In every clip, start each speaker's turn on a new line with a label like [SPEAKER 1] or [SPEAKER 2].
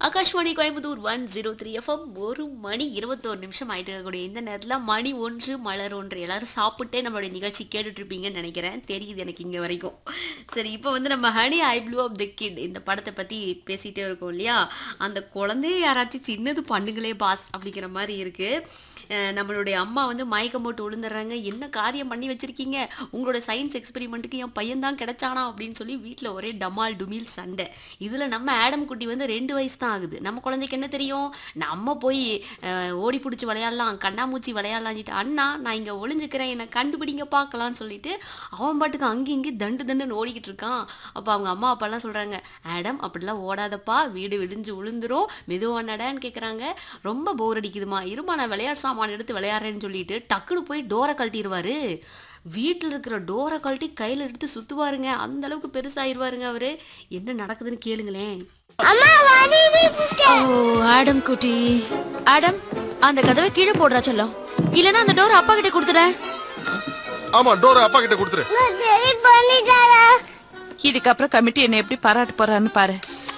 [SPEAKER 1] Akashvani Coimbatore one zero three FM ஒரு மணி இருபத்தோரு நிமிஷம் ஆயிட்டு இருக்கக்கூடிய இந்த நேரத்தில் மணி ஒன்று மலர் ஒன்று எல்லாரும் சாப்பிட்டே நம்மளுடைய நிகழ்ச்சி கேட்டுட்டு இருப்பீங்கன்னு நினைக்கிறேன் தெரியுது எனக்கு இங்கே வரைக்கும் சரி இப்போ வந்து நம்ம honey I blew up the kid இந்த படத்தை பற்றி பேசிகிட்டே இருக்கோம் இல்லையா அந்த குழந்தைய யாராச்சும் சின்னது பண்ணுங்களே பாஸ் அப்படிங்கிற மாதிரி இருக்குது அஹ் நம்மளுடைய அம்மா வந்து மயக்கம் போட்டு விழுந்துடுறாங்க என்ன காரியம் பண்ணி வச்சிருக்கீங்க உங்களோட சயின்ஸ் எக்ஸ்பெரிமெண்ட்டுக்கு என் பையன் தான் கிடைச்சானா அப்படின்னு சொல்லி வீட்டில் ஒரே டமால் டுமில் சண்டை இதில் நம்ம ஆடம் குட்டி வந்து ரெண்டு வயசு தான் ஆகுது நம்ம குழந்தைக்கு என்ன தெரியும் நம்ம போய் அஹ், ஓடி பிடிச்சி விளையாடலாம் கண்ணாமூச்சி விளையாடலாம்னுட்டு அண்ணா நான் இங்கே ஒளிஞ்சுக்கிறேன் என்னை கண்டுபிடிங்க பார்க்கலான்னு சொல்லிட்டு அவன் பாட்டுக்கு அங்கேயும் இங்கேயும் தண்டு தண்டுன்னு ஓடிக்கிட்டு இருக்கான் அப்போ அவங்க அம்மா அப்பாலாம் சொல்கிறாங்க ஆடம் அப்படிலாம் ஓடாதப்பா வீடு விடிஞ்சு விழுந்துரும் மெதுவா நடன்னு கேட்குறாங்க ரொம்ப போர் அடிக்குதுமா இருமா நான் விளையாட்டு சாமான் எடுத்து விளையாடுறேன்னு சொல்லிட்டு டக்குன்னு போய் டோரை கழட்டிடுவாரு வீட்டில் இருக்கிற டோரை கழட்டி கையில் எடுத்து சுற்றுவாருங்க அந்த அளவுக்கு பெருசாயிருவாருங்க அவரு என்ன நடக்குதுன்னு கேளுங்களேன்
[SPEAKER 2] ஓ ஆடம் குட்டி ஆடம் அந்த கதவை கீழே போடுறா செல்லம் இல்லனா அந்த டோர் அப்பா கிட்ட கொடுத்துறேன்
[SPEAKER 3] ஆமா டோர் அப்பா கிட்ட கொடுத்துரு
[SPEAKER 4] இதுக்கப்புறம் கமிட்டி என்ன எப்படி பாராட்டு போறான்னு பாரு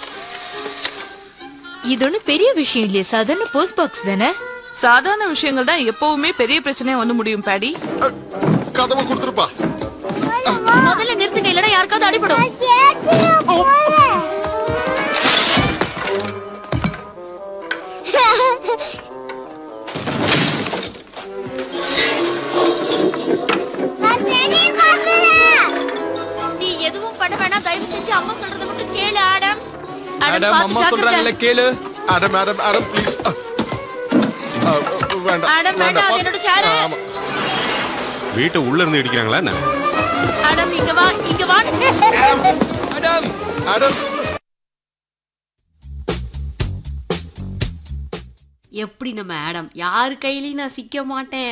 [SPEAKER 2] இது ஒண்ணு பெரிய விஷயம் இல்லையே சாதாரண போஸ்ட் பாக்ஸ் தானே
[SPEAKER 4] சாதாரண விஷயங்கள் தான் எப்பவுமே பெரிய பிரச்சனையா வந்து முடியும் பாடி
[SPEAKER 3] அஹ், கதவை கொடுத்துருப்பா
[SPEAKER 2] முதல்ல நிறுத்துங்க இல்லனா யாருக்காவது அடிபடும் நீ எதுவும் பண்ண வேணாம் தயவு செஞ்சு அம்மா சொல்றத மட்டும் கேளு ஆடம்
[SPEAKER 5] மேடம்
[SPEAKER 2] பார்த்து
[SPEAKER 5] அம்மா
[SPEAKER 2] ஜாக்கிரதை.
[SPEAKER 5] சொல்றாங்கல்ல கேளு
[SPEAKER 3] ஆடம் ஆடம் ஆடம் ப்ளீஸ் வேண்டாம்
[SPEAKER 2] ஆடம் வேண்டாம் அது என்னோட சேரு
[SPEAKER 3] ஆமா
[SPEAKER 6] வீட்டை உள்ள இருந்து இடிக்கிறாங்களா என்ன
[SPEAKER 2] ஆடம் இங்க வா இங்க வா
[SPEAKER 5] மேடம்
[SPEAKER 3] ஆடம்
[SPEAKER 1] எப்படி நம்ம ஆடம் யார் கையிலையும் நான் சிக்க மாட்டேன்